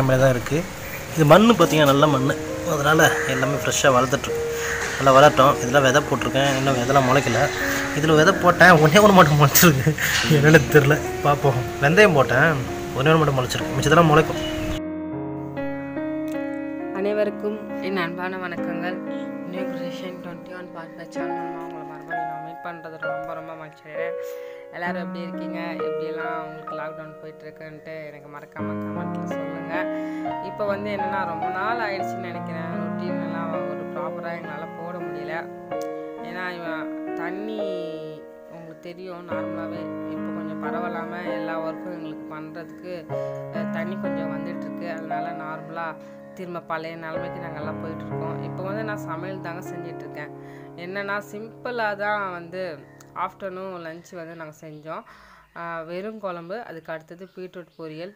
நிலமையில தான் இருக்குது இது மண் பார்த்தீங்கன்னா நல்ல மண் அதனால் எல்லாமே ஃப்ரெஷ்ஷாக வளர்த்துட்ருக்கு நல்லா வளரட்டும் இதெல்லாம் விதை போட்டிருக்கேன் இன்னும் விதைலாம் முளைக்கல இதில் விதை போட்டேன் ஒன்றே ஒன்று மட்டும் முளைச்சிருக்கு என்னென்னு தெரில பார்ப்போம் வெந்தயம் போட்டேன் ஒன்றே ஒன்று மட்டும் முளைச்சிருக்கு மிச்சத்தெல்லாம் முளைக்கும் அனைவருக்கும் என் அன்பான வணக்கங்கள் நியூ கிரியேஷன் டுவெண்ட்டி ஒன் பார்ட் பை சேனல் உங்களை மறுபடியும் நான் மீட் பண்ணுறது ரொம்ப ரொம்ப மகிழ்ச்சியடைகிறேன் எல்லோரும் எப்படி இருக்கீங்க எப்படியெல்லாம் உங்களுக்கு லாக்டவுன் போயிட்டுருக்குன்ட்டு எனக்கு மறக்காமல் கமெண்ட்டில் சொல்லுங்கள் இப்போ வந்து என்னென்னா ரொம்ப நாள் ஆயிடுச்சுன்னு நினைக்கிறேன் ரொட்டீன் எல்லாம் ஒரு ப்ராப்பராக எங்களால் போட முடியல ஏன்னா இவன் தண்ணி உங்களுக்கு தெரியும் நார்மலாகவே இப்போ கொஞ்சம் பரவாயில்லாமல் எல்லா ஒர்க்கும் எங்களுக்கு பண்ணுறதுக்கு தண்ணி கொஞ்சம் வந்துட்டுருக்கு அதனால நார்மலாக திரும்ப பழைய நிலமைக்கு நாங்கள் எல்லாம் போயிட்டுருக்கோம் இப்போ வந்து நான் சமையல் தாங்க செஞ்சிட்ருக்கேன் என்னென்னா சிம்பிளாக தான் வந்து ஆஃப்டர்நூன் லஞ்ச் வந்து நாங்கள் செஞ்சோம் ஆஹ் வெறும் குழம்பு அதுக்கு அடுத்தது பீட்ரூட் பொரியல்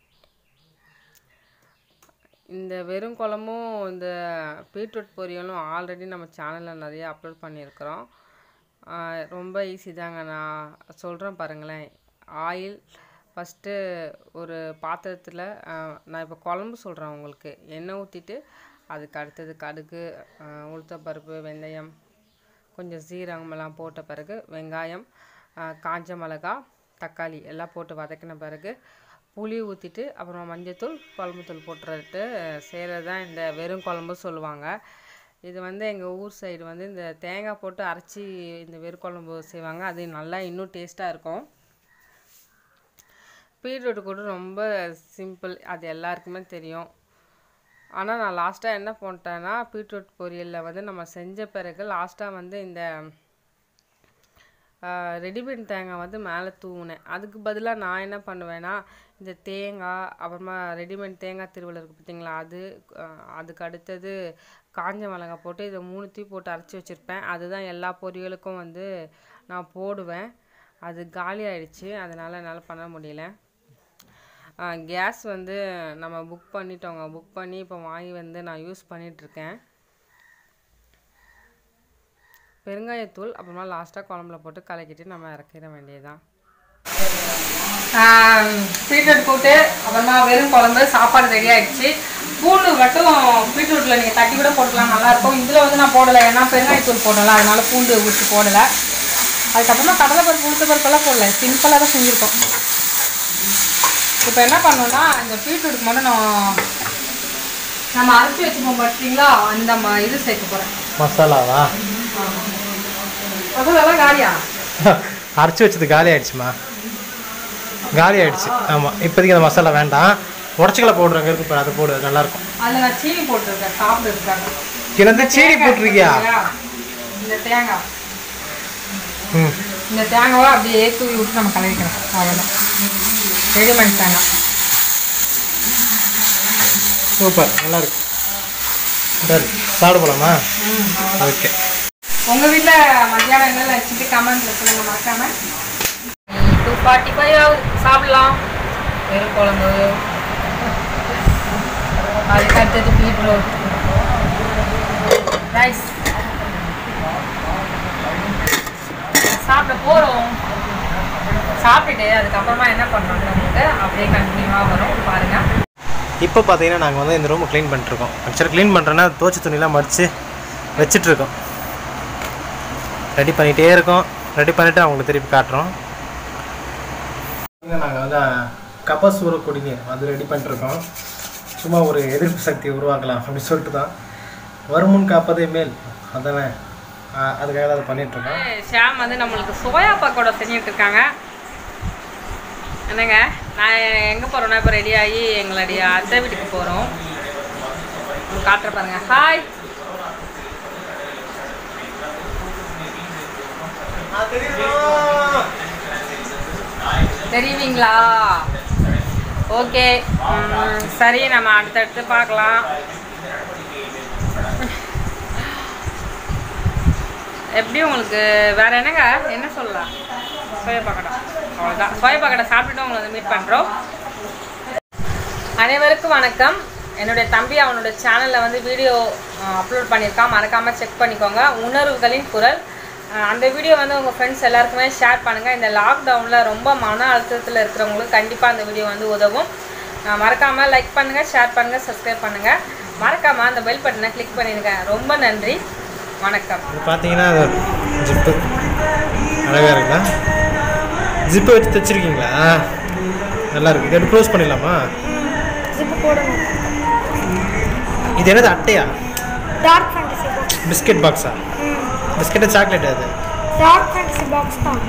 இந்த வெறும் குழம்பும் இந்த பீட்ரூட் பொரியலும் ஆல்ரெடி நம்ம சேனலில் நிறைய அப்லோட் பண்ணியிருக்கிறோம் ஆஹ் ரொம்ப ஈஸி தாங்க நான் சொல்கிறேன் பாருங்களேன் ஆயில் ஃபஸ்ட்டு ஒரு பாத்திரத்தில் நான் இப்போ குழம்பு சொல்கிறேன் உங்களுக்கு எண்ணெய் ஊற்றிட்டு அதுக்கு அடுத்தது கடுகு ஆஹ் உளுத்தப்பருப்பு வெந்தயம் கொஞ்சம் சீரகம் எல்லாம் போட்ட பிறகு வெங்காயம் ஆஹ் காஞ்ச மிளகா தக்காளி எல்லாம் போட்டு வதக்கின பிறகு புளி ஊற்றிட்டு அப்புறம் மஞ்சத்தூள் குழம்புத்தூள் போட்டுட்டு செய்கிறது தான் இந்த வெறும் குழம்பு சொல்லுவாங்க இது வந்து எங்கள் ஊர் சைடு வந்து இந்த தேங்காய் போட்டு அரைச்சி இந்த வெறும் குழம்பு செய்வாங்க அது நல்லா இன்னும் டேஸ்ட்டாக இருக்கும் பீட்ரூட் கூட ரொம்ப சிம்பிள் அது எல்லாருக்குமே தெரியும் ஆனால் நான் லாஸ்ட்டாக என்ன பண்ணிட்டேன்னா பீட்ரூட் பொரியலில் வந்து நம்ம செஞ்ச பிறகு லாஸ்ட்டாக வந்து இந்த ரெடிமேட் தேங்காய் வந்து மேலே தூவினேன் அதுக்கு பதிலாக நான் என்ன பண்ணுவேன்னா இந்த தேங்காய் அப்புறமா ரெடிமேட் தேங்காய் திருவள்ள இருக்குது பார்த்தீங்களா அது ஆஹ் அதுக்கு அடுத்தது காஞ்ச மிளகாய் போட்டு இதை மூணுத்தையும் போட்டு அரைச்சி வச்சுருப்பேன் அதுதான் எல்லா பொரியலுக்கும் வந்து நான் போடுவேன் அது காலி ஆயிடுச்சு அதனால் என்னால் பண்ண முடியல கேஸ் வந்து நம்ம புக் பண்ணிட்டோங்க புக் பண்ணி இப்போ வாங்கி வந்து நான் யூஸ் பண்ணிகிட்ருக்கேன் பெருங்காயத்தூள் அப்புறமா லாஸ்ட்டாக குழம்புல போட்டு கலக்கிட்டு நம்ம இறக்கிட வேண்டியதுதான் பீட்ரூட் போட்டு அப்புறமா வெறும் குழம்பு சாப்பாடு ரெடி ஆயிடுச்சு பூண்டு மட்டும் பீட்ரூட்டில் நீங்கள் தட்டி கூட போட்டுக்கலாம் நல்லாயிருக்கும் இதில் வந்து நான் போடலை ஏன்னா பெருங்காயத்தூள் போடலை அதனால பூண்டு ஊற்றி போடலை அதுக்கப்புறமா கடலைப்பருப்பு உளுத்த பருப்பெல்லாம் போடல சிம்பிளாக தான் செஞ்சுருக்கோம் இப்போ என்ன பண்ணோம்னா இந்த பீட்ரூட் மட்டும் நான் நம்ம அரைச்சி வச்சுப்போம் பார்த்தீங்களா அந்த ம- இது சேர்க்க போகிறேன் மசாலாவா மசாலாலாம் காலியா அரைச்சி வச்சது காலி ஆயிடுச்சுமா காலி ஆயிடுச்சு ஆமாம் இப்போதைக்கு அந்த மசாலா வேண்டாம் உடச்சிக்கல பவுடர் அங்கே இருக்கு பாரு, அதை போடு நல்லாயிருக்கும் அதில் நான் சீனி போட்டிருக்கேன் சாப்பிட்றதுக்காக கிணத்து சீனி போட்டிருக்கியா இந்த தேங்காய் ம் இந்த தேங்காவை அப்படியே தூவி விட்டு நம்ம கலவிக்கணும் அவ்வளோதான் ரெடிமேட் தேங்காய் சூப்பர் நல்லா இருக்கு சரி சாப்பிட போலாமா ஓகே உங்கள் வீட்டில் மத்தியானம் என்ன வச்சுட்டு கமெண்ட்ல சொல்லுங்க மறக்காம டூ ஃபார்ட்டி ஃபைவ் ஆகுது சாப்பிடலாம் வெறும் குழம்பு அதுக்கு அடுத்தது பீட்ரூட் ரைஸ் சாப்பிட போகிறோம் சாப்பிட்டுட்டு அதுக்கப்புறமா என்ன பண்ணணும்னு உங்களுக்கு அப்படியே கண்டினியூவாக வரும் பாருங்கள் இப்போ பார்த்தீங்கன்னா நாங்கள் வந்து இந்த ரூமை க்ளீன் பண்ணிட்டுருக்கோம் ஆக்சுவலாக க்ளீன் பண்ணுறேன்னா துவச்சி துணிலாம் மடித்து வச்சிட்ருக்கோம் ரெடி பண்ணிகிட்டே இருக்கோம் ரெடி பண்ணிவிட்டு அவங்களுக்கு திருப்பி காட்டுறோம் நாங்கள் வந்து கபசூர குடிநீர் அது ரெடி பண்ணிட்டுருக்கோம் சும்மா ஒரு எதிர்ப்பு சக்தியை உருவாக்கலாம் அப்படின்னு சொல்லிட்டு தான் வருமுன் காப்பதே மேல் அதானே ஆ, அதுக்காக தான் அதை பண்ணிகிட்ருக்கோம் ஷாம் வந்து நம்மளுக்கு சோயா பக்கோடா செஞ்சுட்டு இருக்காங்க என்னங்க நான் எங்கே போகிறோன்னா இப்போ ரெடி ஆகி எங்களுடைய அத்தை வீட்டுக்கு போகிறோம் காட்டுற பாருங்க ஹாய் தெரியுவீங்களா ஓகே சரி நம்ம அடுத்தடுத்து பார்க்கலாம் எப்படி உங்களுக்கு வேற என்னங்க என்ன சொல்லலாம் சோயா பக்கோடா அவ்வளோதான் சோயா பக்கோடா சாப்பிட்டுட்டு உங்களை வந்து மீட் பண்ணுறோம் அனைவருக்கும் வணக்கம் என்னுடைய தம்பி அவனோட சேனலில் வந்து வீடியோ அப்லோட் பண்ணியிருக்கான் மறக்காமல் செக் பண்ணிக்கோங்க உணர்வுகளின் குரல் அஹ் அந்த வீடியோ வந்து உங்கள் ஃப்ரெண்ட்ஸ் எல்லாருக்குமே ஷேர் பண்ணுங்கள் இந்த லாக்டவுனில் ரொம்ப மன அழுத்தத்தில் இருக்கிறவங்களுக்கு கண்டிப்பாக அந்த வீடியோ வந்து உதவும் மறக்காமல் லைக் பண்ணுங்கள் ஷேர் பண்ணுங்கள் சப்ஸ்கிரைப் பண்ணுங்கள் மறக்காமல் அந்த பெல் பட்டனை கிளிக் பண்ணிடுங்க ரொம்ப நன்றி வணக்கம் இது பார்த்தீங்கன்னா அது ஜிப்பு அழகாக இருக்குதா ஜிப்பை வச்சு தைச்சிருக்கீங்களா நல்லா இருக்கு இதை க்ளோஸ் பண்ணிடலாமா ஜிப்பு போடணும் இது என்னது அட்டையா டார்க் ஃபேண்டசி பாக்ஸ் பிஸ்கெட் பாக்ஸா பிஸ்கெட்டு சாக்லேட் அது டார்க் ஃபேண்டசி பாக்ஸ் தான்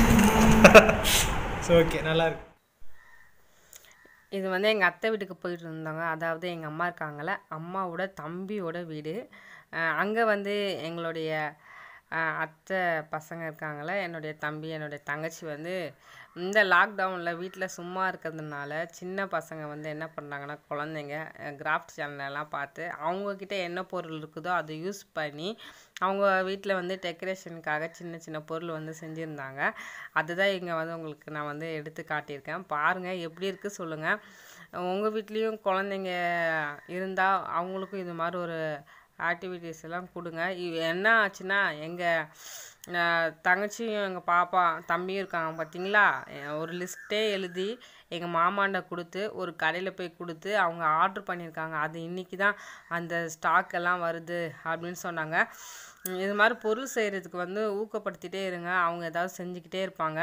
ஸோ ஓகே நல்லா இருக்கு இது வந்து எங்கள் அத்தை வீட்டுக்கு போயிட்டு இருந்தாங்க அதாவது எங்கள் அம்மா இருக்காங்கள்ல அம்மாவோட தம்பியோட வீடு அங்கே வந்து எங்களுடைய அஹ், அத்தை பசங்க இருக்காங்கள என்னுடைய தம்பி என்னுடைய தங்கச்சி வந்து இந்த லாக்டவுனில் வீட்டில் சும்மா இருக்கிறதுனால சின்ன பசங்க வந்து என்ன பண்ணுறாங்கன்னா குழந்தைங்க கிராஃப்ட் சேனலெல்லாம் பார்த்து அவங்கக்கிட்ட என்ன பொருள் இருக்குதோ அதை யூஸ் பண்ணி அவங்க வீட்டில் வந்து டெக்கரேஷனுக்காக சின்ன சின்ன பொருள் வந்து செஞ்சுருந்தாங்க அதுதான் இங்கே வந்து உங்களுக்கு நான் வந்து எடுத்து காட்டியிருக்கேன் பாருங்கள் எப்படி இருக்குது சொல்லுங்கள் உங்கள் வீட்லேயும் குழந்தைங்க இருந்தால் அவங்களுக்கும் இது மாதிரி ஒரு ஆக்டிவிட்டீஸ் எல்லாம் கொடுங்க இ- என்ன ஆச்சுன்னா எங்கள் தங்கச்சியும் எங்கள் பாப்பா தம்பியும் இருக்காங்க பார்த்தீங்களா எ- ஒரு லிஸ்ட்டே எழுதி எங்கள் மாமாண்ட கொடுத்து ஒரு கடையில் போய் கொடுத்து அவங்க ஆர்டர் பண்ணியிருக்காங்க அது இன்றைக்கி தான் அந்த ஸ்டாக் எல்லாம் வருது அப்படின்னு சொன்னாங்க உம், இது மாதிரி பொருள் செய்கிறதுக்கு வந்து ஊக்கப்படுத்திட்டே இருங்க அவங்க ஏதாவது செஞ்சுக்கிட்டே இருப்பாங்க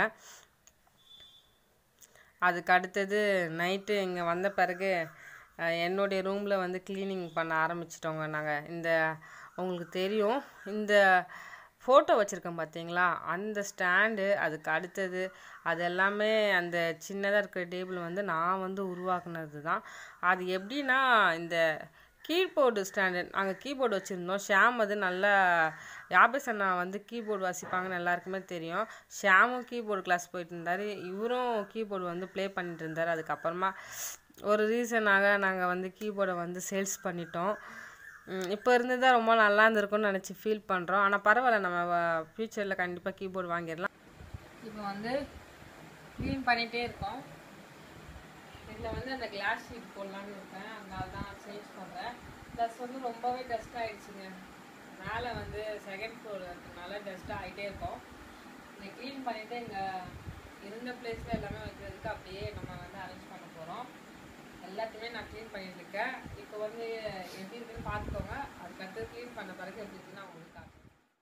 அதுக்கு அடுத்தது நைட்டு இங்கே வந்த பிறகு அஹ், என்னுடைய ரூமில் வந்து க்ளீனிங் பண்ண ஆரம்பிச்சிட்டோங்க நாங்கள் இந்த உங்களுக்கு தெரியும் இந்த ஃபோட்டோ வச்சுருக்கேன் பார்த்தீங்களா அந்த ஸ்டாண்டு அதுக்கு அடுத்தது அது எல்லாமே அந்த சின்னதாக இருக்கிற டேபிள் வந்து நான் வந்து உருவாக்குனது தான் அது எப்படின்னா இந்த கீபோர்டு ஸ்டாண்டு நாங்கள் கீபோர்டு வச்சுருந்தோம் ஷாம் அது நல்லா யாபேஸ் அண்ணா வந்து கீபோர்டு வாசிப்பாங்கன்னு எல்லாருக்குமே தெரியும் ஷாமும் கீபோர்டு கிளாஸ் போயிட்டு இருந்தார் இவரும் கீபோர்டு வந்து ப்ளே பண்ணிட்டு இருந்தார் அதுக்கப்புறமா ஒரு ரீசனாக நாங்கள் வந்து கீபோர்டை வந்து சேல்ஸ் பண்ணிட்டோம் இப்போ இருந்து தான் ரொம்ப நல்லா இருந்திருக்கும்னு நினச்சி ஃபீல் பண்ணுறோம் ஆனால் பரவாயில்ல நம்ம ஃப்யூச்சரில் கண்டிப்பாக கீபோர்டு வாங்கிடலாம் இப்போ வந்து க்ளீன் பண்ணிகிட்டே இருக்கோம் இதில் வந்து அந்த கிளாஸ் ஷீட் போடலான்னு இருக்கேன் அதனால தான் சேஞ்ச் பண்ணுறேன் ப்ளஸ் வந்து ரொம்பவே டஸ்ட் ஆகிடுச்சுங்க மேலே வந்து செகண்ட் ஃப்ளோர் இருக்கிறதுனால டஸ்ட் ஆகிட்டே இருக்கும் இதை க்ளீன் பண்ணிவிட்டு இங்கே இருந்த பிளேஸில் எல்லாமே வைக்கிறதுக்கு அப்படியே நம்ம வந்து அரேஞ்ச் பண்ண போகிறோம் எல்லாத்தையுமே நான் க்ளீன் பண்ணிட்டு இருக்கேன் இப்போ வந்து எப்படி இருக்குன்னு பார்த்துக்கோங்க அதுக்கடுத்து க்ளீன் பண்ண பிறகு எப்படி இருக்குன்னு நான் உங்களுக்கு காட்டுறேன்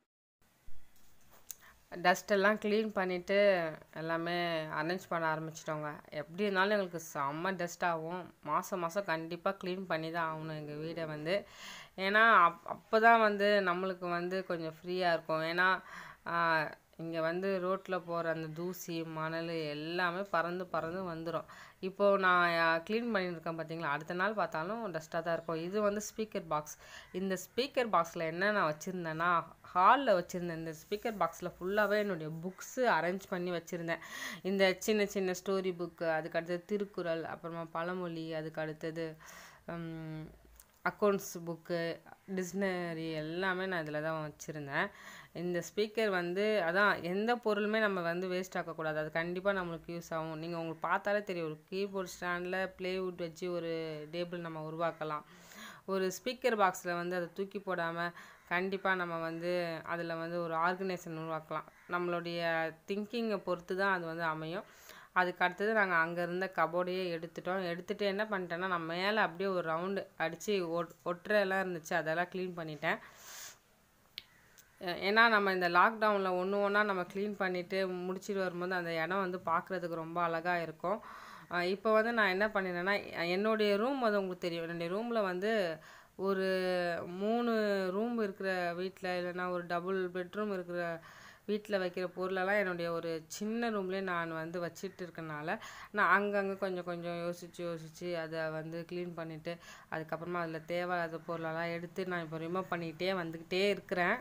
டஸ்ட் எல்லாம் க்ளீன் பண்ணிவிட்டு எல்லாமே அரேஞ்ச் பண்ண ஆரம்பிச்சிட்டோங்க எப்படி இருந்தாலும் எங்களுக்கு செம்ம டஸ்ட் ஆகும் மாதம் மாதம் கண்டிப்பாக க்ளீன் பண்ணி தான் ஆகணும் எங்கள் வீடை வந்து ஏன்னா அப் அப்போ தான் வந்து நம்மளுக்கு வந்து கொஞ்சம் ஃப்ரீயாக இருக்கும் ஏன்னா இங்கே வந்து ரோட்டில் போகிற அந்த தூசி மணல் எல்லாமே பறந்து பறந்து வந்துடும் இப்போது நான் க்ளீன் பண்ணியிருக்கேன் பார்த்தீங்களா அடுத்த நாள் பார்த்தாலும் டஸ்ட்டாக தான் இருக்கும் இது வந்து ஸ்பீக்கர் பாக்ஸ் இந்த ஸ்பீக்கர் பாக்ஸில் என்ன நான் வச்சுருந்தேன்னா ஹாலில் வச்சுருந்தேன் இந்த ஸ்பீக்கர் பாக்ஸில் ஃபுல்லாகவே என்னுடைய புக்ஸு அரேஞ்ச் பண்ணி வச்சுருந்தேன் இந்த சின்ன சின்ன ஸ்டோரி புக்கு அதுக்கு அடுத்தது திருக்குறள் அப்புறமா பழமொழி அதுக்கு அடுத்தது அக்கௌண்ட்ஸ் புக்கு டிக்ஷனரி எல்லாமே நான் இதில் தான் வச்சுருந்தேன் இந்த ஸ்பீக்கர் வந்து அதான் எந்த பொருளுமே நம்ம வந்து வேஸ்ட் ஆக்கக்கூடாது அது கண்டிப்பாக நம்மளுக்கு யூஸ் ஆகும் நீங்கள் உங்களுக்கு பார்த்தாலே தெரியும் ஒரு கீபோர்ட் ஸ்டாண்டில் ப்ளேவுட் வச்சு ஒரு டேபிள் நம்ம உருவாக்கலாம் ஒரு ஸ்பீக்கர் பாக்ஸில் வந்து அதை தூக்கி போடாமல் கண்டிப்பாக நம்ம வந்து அதில் வந்து ஒரு ஆர்கனைசேஷன் உருவாக்கலாம் நம்மளுடைய திங்கிங்கை பொறுத்து தான் அது வந்து அமையும் அதுக்கு அடுத்தது நாங்கள் அங்கே இருந்த கபோர்டையே எடுத்துட்டோம் எடுத்துட்டு என்ன பண்ணிட்டேன்னா நான் மேலே அப்படியே ஒரு ரவுண்டு அடித்து ஒட் ஒட்டுற எல்லாம் இருந்துச்சு அதெல்லாம் க்ளீன் பண்ணிட்டேன் ஏன்னா நம்ம இந்த லாக்டவுனில் ஒன்று ஒன்றா நம்ம க்ளீன் பண்ணிவிட்டு முடிச்சிட்டு வரும்போது அந்த இடம் வந்து பார்க்குறதுக்கு ரொம்ப அழகாக இருக்கும் இப்போ வந்து நான் என்ன பண்ணினேன்னா என்னுடைய ரூம் வந்து உங்களுக்கு தெரியும் என்னுடைய ரூமில் வந்து ஒரு மூணு ரூம் இருக்கிற வீட்டில் இல்லைன்னா ஒரு டபுள் பெட்ரூம் இருக்கிற வீட்டில் வைக்கிற பொருளெல்லாம் என்னுடைய ஒரு சின்ன ரூம்லேயே நான் வந்து வச்சிட்டு இருக்கனால நான் அங்கங்கே கொஞ்சம் கொஞ்சம் யோசித்து யோசித்து அதை வந்து க்ளீன் பண்ணிவிட்டு அதுக்கப்புறமா அதில் தேவையில்லாத பொருளெல்லாம் எடுத்து நான் இப்போ ரிமூவ் பண்ணிக்கிட்டே வந்துக்கிட்டே இருக்கிறேன்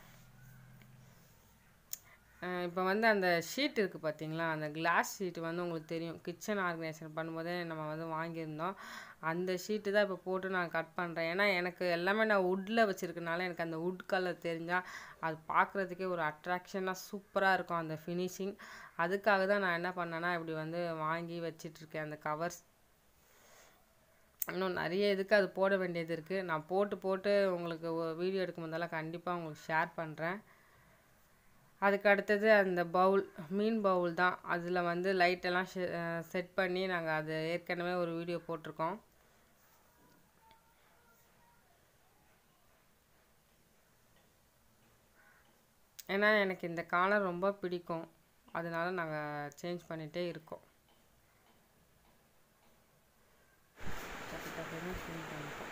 இப்போ வந்து அந்த ஷீட் இருக்குது பார்த்தீங்களா அந்த கிளாஸ் ஷீட் வந்து உங்களுக்கு தெரியும் கிச்சன் ஆர்கனைசேஷன் பண்ணும்போதே நம்ம வந்து வாங்கியிருந்தோம் அந்த ஷீட்டு தான் இப்போ போட்டு நான் கட் பண்ணுறேன் ஏன்னா எனக்கு எல்லாமே நான் வுட்டில் வச்சுருக்கனால எனக்கு அந்த வுட் கலர் தெரிஞ்சால் அது பார்க்குறதுக்கே ஒரு அட்ராக்ஷனாக சூப்பராக இருக்கும் அந்த ஃபினிஷிங் அதுக்காக தான் நான் என்ன பண்ணேன்னா இப்படி வந்து வாங்கி வச்சிட்ருக்கேன் அந்த கவர்ஸ் இன்னும் நிறைய இதுக்கு அது போட வேண்டியது இருக்குது நான் போட்டு போட்டு உங்களுக்கு வீடியோ எடுக்கும் போதெல்லாம் கண்டிப்பாக உங்களுக்கு ஷேர் பண்ணுறேன் அதுக்கு அடுத்தது அந்த பவுல் மீன் பவுல் தான் அதில் வந்து லைட்டெல்லாம் செட் பண்ணி நாங்கள் அது ஏற்கனவே ஒரு வீடியோ போட்டிருக்கோம் ஏன்னா எனக்கு இந்த காலம் ரொம்ப பிடிக்கும் அதனால நாங்கள் சேஞ்ச் பண்ணிகிட்டே இருக்கோம் டக்கு டக்குன்னு clean பண்ணிப்போம்.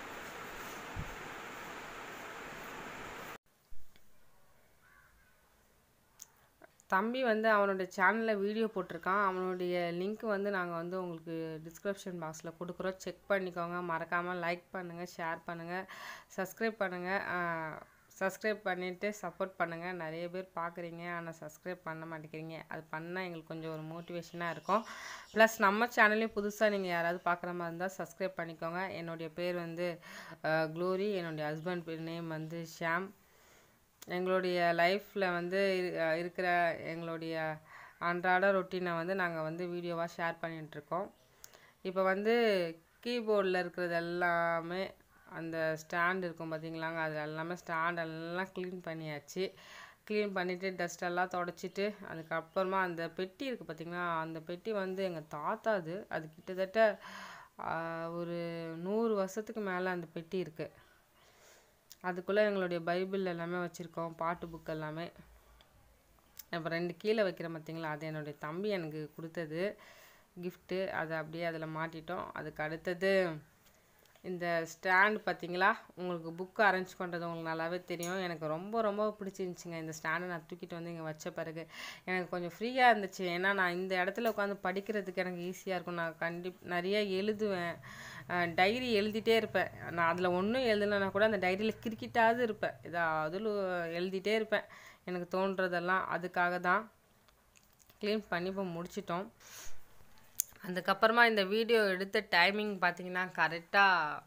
தம்பி வந்து அவனோட சேனலில் வீடியோ போட்டிருக்கான் அவனுடைய லிங்க் வந்து நாங்கள் வந்து உங்களுக்கு டிஸ்கிரிப்ஷன் பாக்ஸில் கொடுக்குறோம் செக் பண்ணிக்கோங்க மறக்காமல் லைக் பண்ணுங்கள் ஷேர் பண்ணுங்கள் சப்ஸ்கிரைப் பண்ணுங்கள் சப்ஸ்கிரைப் பண்ணிவிட்டு சப்போர்ட் பண்ணுங்கள் நிறைய பேர் பார்க்குறீங்க ஆனால் சப்ஸ்கிரைப் பண்ண மாட்டேங்கிறீங்க அது பண்ணால் எங்களுக்கு கொஞ்சம் ஒரு மோட்டிவேஷனாக இருக்கும் ப்ளஸ் நம்ம சேனல்லையும் புதுசாக நீங்கள் யாராவது பார்க்குற மாதிரி இருந்தால் சப்ஸ்கிரைப் பண்ணிக்கோங்க என்னுடைய பேர் வந்து க்ளோரி என்னுடைய ஹஸ்பண்ட் நேம் வந்து ஷாம் எங்களுடைய லைஃப்பில் வந்து இரு- அஹ் இருக்கிற எங்களுடைய அன்றாட ரொட்டீனை வந்து நாங்கள் வந்து வீடியோவாக ஷேர் பண்ணிகிட்ருக்கோம் இப்போ வந்து கீபோர்டில் இருக்கிறது எல்லாமே அந்த ஸ்டாண்ட் இருக்கும் பார்த்தீங்களாங்க அது எல்லாமே ஸ்டாண்ட் எல்லாம் க்ளீன் பண்ணியாச்சு க்ளீன் பண்ணிவிட்டு டஸ்ட் எல்லாம் தொடச்சிட்டு அதுக்கப்புறமா அந்த பெட்டி இருக்குது பார்த்தீங்களா அந்த பெட்டி வந்து எங்கள் தாத்தா அது அது கிட்டத்தட்ட ஆஹ், ஒரு நூறு வருஷத்துக்கு மேலே அந்த பெட்டி இருக்குது அதுக்குள்ளே எங்களுடைய பைபிள் எல்லாமே வச்சுருக்கோம் பாட்டு புக் எல்லாமே அப்புறம் ரெண்டு கீழே வைக்கிறேன் பார்த்தீங்களா அது என்னுடைய தம்பி எனக்கு கொடுத்தது கிஃப்ட்டு அதை அப்படியே அதில் மாட்டிட்டோம் அதுக்கு அடுத்தது இந்த ஸ்டாண்ட் பார்த்தீங்களா உங்களுக்கு புக்கு அரேஞ்ச் பண்ணுறது உங்களுக்கு நல்லாவே தெரியும் எனக்கு ரொம்ப ரொம்ப பிடிச்சிருந்துச்சிங்க இந்த ஸ்டாண்டை நான் தூக்கிட்டு வந்து இங்கே வச்ச பிறகு எனக்கு கொஞ்சம் ஃப்ரீயாக இருந்துச்சு ஏன்னா நான் இந்த இடத்துல உட்காந்து படிக்கிறதுக்கு எனக்கு ஈஸியாக இருக்கும் நான் கண்டிப் நிறைய எழுதுவேன் டைரி எழுதிட்டே இருப்பேன் நான் அதில் ஒன்றும் எழுதலைன்னா கூட அந்த டைரியில் கிறுக்கிட்டாவது இருப்பேன் ஏதாவது எழுதிட்டே இருப்பேன் எனக்கு தோன்றதெல்லாம் அதுக்காக தான் க்ளீன் பண்ணி இப்போ முடிச்சிட்டோம் அதுக்கப்புறமா இந்த வீடியோ எடுத்த டைமிங் பார்த்தீங்கன்னா கரெக்டாக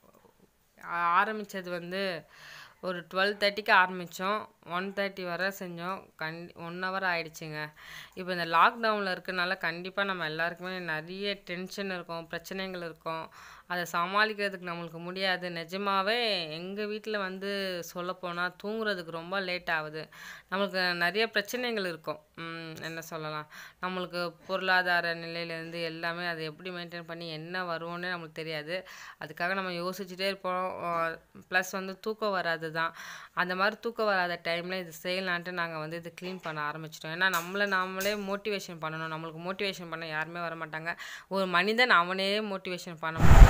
ஆரம்பித்தது வந்து ஒரு டுவெல் தேர்ட்டிக்கு ஆரம்பித்தோம் ஒன் தேர்ட்டி வரை செஞ்சோம் கண் ஒன் ஹவர் ஆயிடுச்சுங்க இப்போ இந்த லாக்டவுனில் இருக்கனால கண்டிப்பாக நம்ம எல்லாருக்குமே நிறைய டென்ஷன் இருக்கும் பிரச்சனைகள் இருக்கும் அதை சமாளிக்கிறதுக்கு நம்மளுக்கு முடியாது நிஜமாவே எங்கள் வீட்டில் வந்து சொல்லப்போனால் தூங்குறதுக்கு ரொம்ப லேட் ஆகுது நம்மளுக்கு நிறைய பிரச்சனைகள் இருக்கும் ம், என்ன சொல்லலாம் நம்மளுக்கு பொருளாதார நிலையிலேருந்து எல்லாமே அதை எப்படி மெயின்டைன் பண்ணி என்ன வருவோன்னே நம்மளுக்கு தெரியாது அதுக்காக நம்ம யோசிச்சுட்டே இருப்போம் ப்ளஸ் வந்து தூக்கம் வராது தான் அந்த மாதிரி தூக்கம் வராத டைமில் இது செய்யலான்ட்டு நாங்கள் வந்து இது க்ளீன் பண்ண ஆரம்பிச்சிட்டோம் ஏன்னா நம்மளை நாமளே மோட்டிவேஷன் பண்ணணும் நம்மளுக்கு மோட்டிவேஷன் பண்ண யாருமே வர மாட்டாங்க ஒரு மனிதன் அவனே மோட்டிவேஷன் பண்ண முடியும்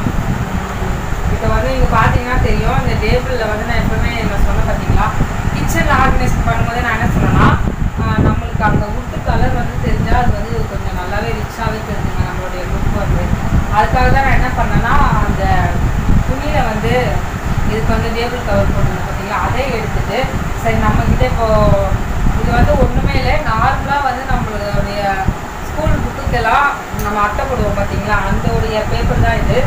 இப்போ வந்து நீங்கள் பார்த்தீங்கன்னா தெரியும் இந்த டேபிளில் வந்து நான் எப்பவுமே நான் சொன்னேன் பார்த்தீங்களா கிச்சனில் ஆர்கனைஸ் பண்ணும்போது நான் என்ன சொன்னேன்னா ஆஹ் நம்மளுக்கு அந்த உட்டு கலர் வந்து தெரிஞ்சால் அது வந்து கொஞ்சம் நல்லாவே ரிச்சாகவே தெரிஞ்சுங்க நம்மளுடைய லுக் வந்து அதுக்காக தான் நான் என்ன பண்ணேன்னா அந்த துணியில் வந்து இதுக்கு வந்து டேபிள் கவர் போட்டுருந்தேன் பார்த்தீங்களா அதை எடுத்துட்டு சரி நம்மக்கிட்ட இப்போ இது வந்து ஒன்றுமே இல்லை நார்மலாக வந்து நம்மளுடைய ஸ்கூல் புக்குக்கெல்லாம் நம்ம அட்டை போடுவோம் பார்த்தீங்களா அந்த உடைய பேப்பர் தான் இது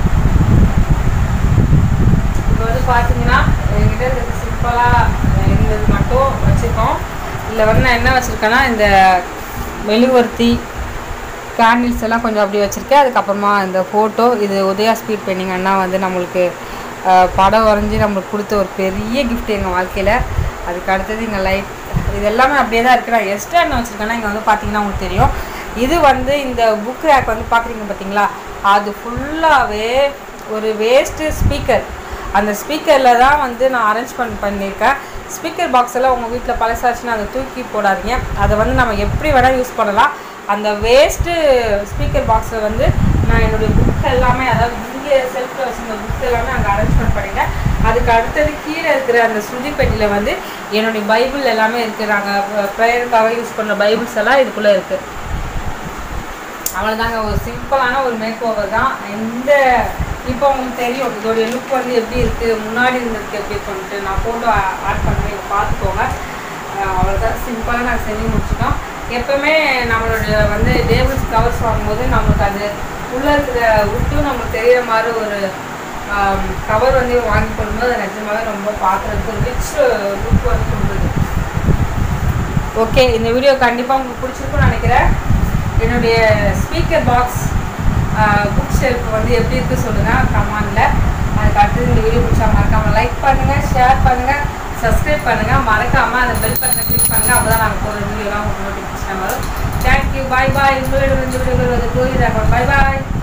இப்போ வந்து பார்த்தீங்கன்னா என்கிட்ட இருக்கிறது சிம்பிளாக இருந்தது மட்டும் வச்சுருக்கோம் இதில் வந்து நான் என்ன வச்சுருக்கேன்னா இந்த மெழுகுவர்த்தி கேண்டில்ஸ் எல்லாம் கொஞ்சம் அப்படி வச்சுருக்கேன் அதுக்கப்புறமா இந்த ஃபோட்டோ இது உதயா ஸ்பீட் பெயிண்டிங் அண்ணா வந்து நம்மளுக்கு அஹ், படம் வரைஞ்சி நம்மளுக்கு கொடுத்த ஒரு பெரிய gift எங்கள் வாழ்க்கையில் அதுக்கு அடுத்தது இங்கே லைட் இது எல்லாமே அப்படியே தான் இருக்குது நான் எக்ஸ்ட்ரா என்ன வச்சுருக்கேன்னா இங்கே வந்து பார்த்தீங்கன்னா உங்களுக்கு தெரியும் இது வந்து இந்த புக் ரேக் வந்து பார்க்குறீங்க பார்த்தீங்களா அது ஃபுல்லாகவே ஒரு வேஸ்ட்டு ஸ்பீக்கர் அந்த ஸ்பீக்கரில் தான் வந்து நான் அரேஞ்ச்மெண்ட் பண்ணியிருக்கேன் ஸ்பீக்கர் பாக்ஸ் எல்லாம் உங்கள் வீட்டில் பழசாச்சுன்னா அதை தூக்கி போடாதீங்க அதை வந்து நம்ம எப்படி வேணால் யூஸ் பண்ணலாம் அந்த வேஸ்ட்டு ஸ்பீக்கர் பாக்ஸை வந்து நான் என்னுடைய புக் எல்லாமே அதாவது இங்கே செல்ஃபில் வச்சுருந்த புக் எல்லாமே அங்கே அரேஞ்ச்மெண்ட் பண்ணிட்டேன் அதுக்கு அடுத்தது கீழே இருக்கிற அந்த சுதி பெட்டியில் வந்து என்னுடைய பைபிள் எல்லாமே இருக்குது நாங்கள் ப்ரேயருக்காக யூஸ் பண்ணுற பைபிள்ஸ் எல்லாம் இதுக்குள்ளே இருக்குது அவ்வளோதாங்க ஒரு சிம்பிளான ஒரு மேக் ஓவர் தான் இந்த இப்போ உங்களுக்கு தெரியும் இதோடைய லுக் வந்து எப்படி இருக்குது முன்னாடி இருந்ததுக்கு எப்படி இருக்குன்ட்டு நான் ஃபோட்டோ ஆட் பண்ணுவேன் இதை பார்த்துக்கோங்க அஹ் அவ்வளோதான் சிம்பிளாக நாங்கள் செஞ்சு முடிச்சிட்டோம் எப்பவுமே நம்மளுடைய வந்து டேபிள்ஸ் கவர்ஸ் வாங்கும்போது நம்மளுக்கு அது உள்ளே இருக்கிற உட்டும் நம்மளுக்கு தெரியிற மாதிரி ஒரு கவர் வந்து வாங்கி போடும்போது அது நிஜமாவே ரொம்ப பார்க்குறதுக்கு ஒரு ரிச் லுக் வந்து கொடுக்குது ஓகே இந்த வீடியோ கண்டிப்பாக உங்களுக்கு பிடிச்சிருக்கும்னு நினைக்கிறேன் என்னுடைய ஸ்பீக்கர் பாக்ஸ் புக் ஷெல்ஃப் வந்து எப்படி இருக்குது சொல்லுங்கள் கமெண்டில் அதுக்கு அடுத்தது இந்த வீடியோ பிடிச்சா மறக்காமல் லைக் பண்ணுங்கள் ஷேர் பண்ணுங்கள் சப்ஸ்கிரைப் பண்ணுங்கள் மறக்காமல் அந்த பெல் பட்டனை கிளிக் பண்ணுங்கள் அப்போ தான் நாங்கள் போகிற வீடியோலாம் உங்களுக்கு நோட்டிஃபிகேஷன் வரும் தேங்க்யூ பாய் பாய் உங்களிடம் வந்து விடுவது கோரி ராகவன் பாய் பாய்